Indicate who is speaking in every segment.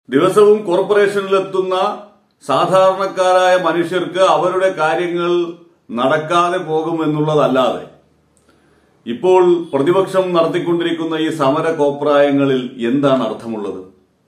Speaker 1: ദിവസവും കോർപ്പറേഷനിലെത്തുന്ന സാധാരണക്കാരായ മനുഷ്യർക്ക് അവരുടെ കാര്യങ്ങൾ നടക്കാതെ പോകുമെന്നുള്ളതല്ലാതെ ഇപ്പോൾ പ്രതിപക്ഷം നടത്തിക്കൊണ്ടിരിക്കുന്ന ഈ സമര കോപ്രായങ്ങളിൽ എന്താണ് അർത്ഥമുള്ളത്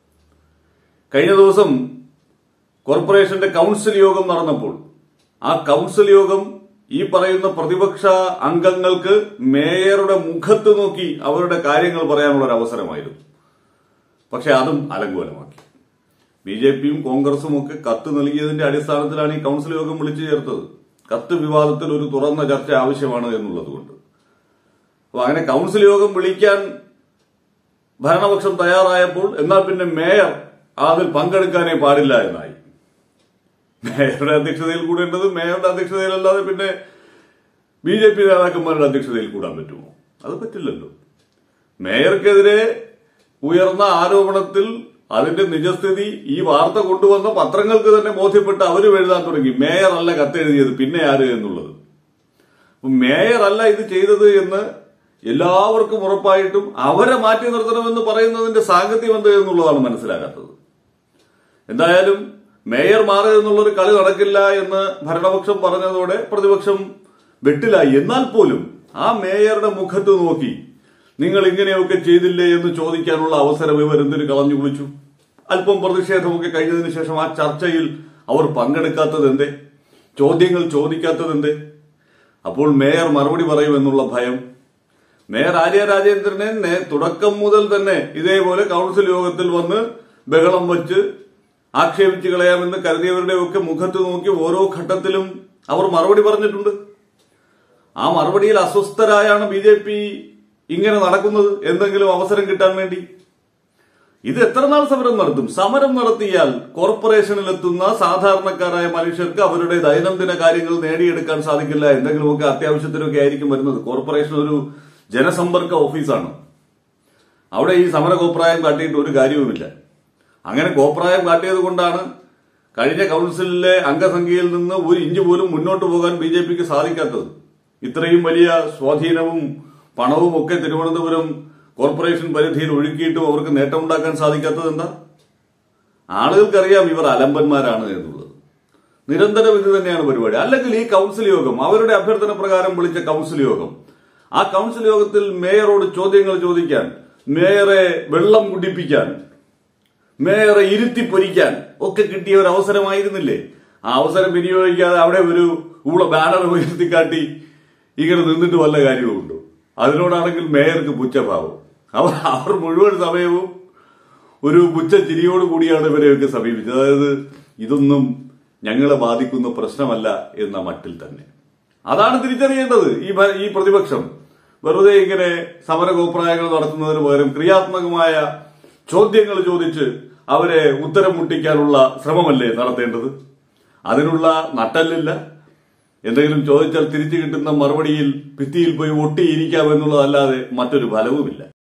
Speaker 1: കഴിഞ്ഞ ദിവസം കോർപ്പറേഷന്റെ കൗൺസിൽ യോഗം നടന്നപ്പോൾ ആ കൗൺസിൽ യോഗം ഈ പറയുന്ന പ്രതിപക്ഷ അംഗങ്ങൾക്ക് മേയറുടെ മുഖത്ത് നോക്കി അവരുടെ കാര്യങ്ങൾ പറയാനുള്ള ഒരു അവസരമായിരുന്നു പക്ഷെ അതും അലങ്കോലമാക്കി ബി ജെ പിയും കോൺഗ്രസും ഒക്കെ കത്ത് നൽകിയതിന്റെ അടിസ്ഥാനത്തിലാണ് ഈ കൗൺസിൽ യോഗം വിളിച്ചു ചേർത്തത് കത്ത് വിവാദത്തിൽ ഒരു തുറന്ന ചർച്ച ആവശ്യമാണ് എന്നുള്ളത് കൊണ്ട് അപ്പൊ അങ്ങനെ കൗൺസിൽ യോഗം വിളിക്കാൻ ഭരണപക്ഷം തയ്യാറായപ്പോൾ എന്നാൽ പിന്നെ മേയർ അതിൽ പങ്കെടുക്കാനേ പാടില്ല എന്നായി മേയറുടെ അധ്യക്ഷതയിൽ കൂടേണ്ടത് മേയറുടെ അധ്യക്ഷതയിലല്ലാതെ പിന്നെ ബി ജെ പി നേതാക്കന്മാരുടെ അധ്യക്ഷതയിൽ കൂടാൻ പറ്റുമോ അത് പറ്റില്ലല്ലോ മേയർക്കെതിരെ ഉയർന്ന ആരോപണത്തിൽ അതിന്റെ നിജസ്ഥിതി ഈ വാർത്ത കൊണ്ടുവന്ന പത്രങ്ങൾക്ക് തന്നെ ബോധ്യപ്പെട്ട് അവരും എഴുതാൻ തുടങ്ങി മേയർ അല്ല കത്തെഴുതിയത് പിന്നെ ആര് എന്നുള്ളത് അപ്പൊ മേയർ അല്ല ഇത് ചെയ്തത് എന്ന് എല്ലാവർക്കും ഉറപ്പായിട്ടും അവരെ മാറ്റി നിർത്തണമെന്ന് പറയുന്നതിന്റെ സാങ്കത്യം എന്ത് എന്നുള്ളതാണ് മനസ്സിലാകാത്തത് എന്തായാലും മേയർ മാറി എന്നുള്ളൊരു കളി നടക്കില്ല എന്ന് ഭരണപക്ഷം പറഞ്ഞതോടെ പ്രതിപക്ഷം വെട്ടിലായി എന്നാൽ പോലും ആ മേയറുടെ മുഖത്ത് നോക്കി നിങ്ങൾ ഇങ്ങനെയൊക്കെ ചെയ്തില്ലേ എന്ന് ചോദിക്കാനുള്ള അവസരം ഇവർ എന്തിനു കളഞ്ഞു കുളിച്ചു അല്പം പ്രതിഷേധമൊക്കെ കഴിഞ്ഞതിന് ശേഷം ആ ചർച്ചയിൽ അവർ പങ്കെടുക്കാത്തത് എന്തേ ചോദ്യങ്ങൾ ചോദിക്കാത്തത് എന്തേ അപ്പോൾ മേയർ മറുപടി പറയുമെന്നുള്ള ഭയം മേയർ ആര്യ രാജേന്ദ്രനെ നേ- തുടക്കം മുതൽ തന്നെ ഇതേപോലെ കൗൺസിൽ യോഗത്തിൽ വന്ന് ബഹളം വച്ച് ആക്ഷേപിച്ചു കളയാമെന്ന് കരുതിയവരുടെ ഒക്കെ മുഖത്ത് നോക്കി ഓരോ ഘട്ടത്തിലും അവർ മറുപടി പറഞ്ഞിട്ടുണ്ട് ആ മറുപടിയിൽ അസ്വസ്ഥരായാണ് ബി ജെ പി ഇങ്ങനെ നടക്കുന്നത് എന്തെങ്കിലും അവസരം കിട്ടാൻ വേണ്ടി ഇത് എത്ര നാൾ സമരം നടത്തും സമരം നടത്തിയാൽ കോർപ്പറേഷനിലെത്തുന്ന സാധാരണക്കാരായ മനുഷ്യർക്ക് അവരുടെ ദൈനംദിന കാര്യങ്ങൾ നേടിയെടുക്കാൻ സാധിക്കില്ല എന്തെങ്കിലുമൊക്കെ അത്യാവശ്യത്തിനൊക്കെ ആയിരിക്കും വരുന്നത് കോർപ്പറേഷൻ ഒരു ജനസമ്പർക്ക ഓഫീസാണ് അവിടെ ഈ സമര കോപ്രായം കാട്ടിയിട്ട് ഒരു കാര്യവുമില്ല അങ്ങനെ കോപ്രായം കാട്ടിയത് കൊണ്ടാണ് കഴിഞ്ഞ കൗൺസിലിലെ അംഗസംഖ്യയിൽ നിന്ന് ഒരു ഇഞ്ച് പോലും മുന്നോട്ട് പോകാൻ ബി ജെ പിക്ക് സാധിക്കാത്തത് ഇത്രയും വലിയ സ്വാധീനവും പണവും ഒക്കെ തിരുവനന്തപുരം കോർപ്പറേഷൻ പരിധിയിൽ ഒഴുക്കിയിട്ടും അവർക്ക് നേട്ടമുണ്ടാക്കാൻ സാധിക്കാത്തത് എന്താ ആളുകൾക്കറിയാം ഇവർ അലമ്പന്മാരാണ് എന്നുള്ളത് നിരന്തരം ഇത് തന്നെയാണ് പരിപാടി അല്ലെങ്കിൽ ഈ കൗൺസിൽ യോഗം അവരുടെ അഭ്യർത്ഥന പ്രകാരം വിളിച്ച കൗൺസിൽ യോഗം ആ കൗൺസിൽ യോഗത്തിൽ മേയറോട് ചോദ്യങ്ങൾ ചോദിക്കാൻ മേയറെ വെള്ളം കുടിപ്പിക്കാൻ മേയറെ ഇരുത്തി പൊരിക്കാൻ ഒക്കെ കിട്ടിയ ഒരു അവസരമായിരുന്നില്ലേ ആ അവസരം വിനിയോഗിക്കാതെ അവിടെ ഒരു ഊള ബാനർ ഉയർത്തിക്കാട്ടി ഇങ്ങനെ നിന്നിട്ട് വല്ല കാര്യവുമുണ്ടോ അതിനോടാണെങ്കിൽ മേയർക്ക് പുച്ഛഭാവം അവർ അവർ മുഴുവൻ സമയവും ഒരു പുച്ഛ ചിരിയോട് കൂടിയാണ് ഇവരെയൊക്കെ സമീപിച്ചത് അതായത് ഇതൊന്നും ഞങ്ങളെ ബാധിക്കുന്ന പ്രശ്നമല്ല എന്ന മട്ടിൽ തന്നെ അതാണ് തിരിച്ചറിയേണ്ടത് ഈ ഭ- ഈ പ്രതിപക്ഷം വെറുതെ ഇങ്ങനെ സമരകോപ്രായങ്ങൾ നടത്തുന്നതിന് പകരം ക്രിയാത്മകമായ ചോദ്യങ്ങൾ ചോദിച്ച് അവരെ ഉത്തരം മുട്ടിക്കാനുള്ള ശ്രമമല്ലേ നടത്തേണ്ടത് അതിനുള്ള നട്ടല്ലില്ല എന്തെങ്കിലും ചോദിച്ചാൽ തിരിച്ചു കിട്ടുന്ന മറുപടിയിൽ ഭിത്തിയിൽ പോയി ഒട്ടിയിരിക്കാം എന്നുള്ളതല്ലാതെ മറ്റൊരു ഫലവുമില്ല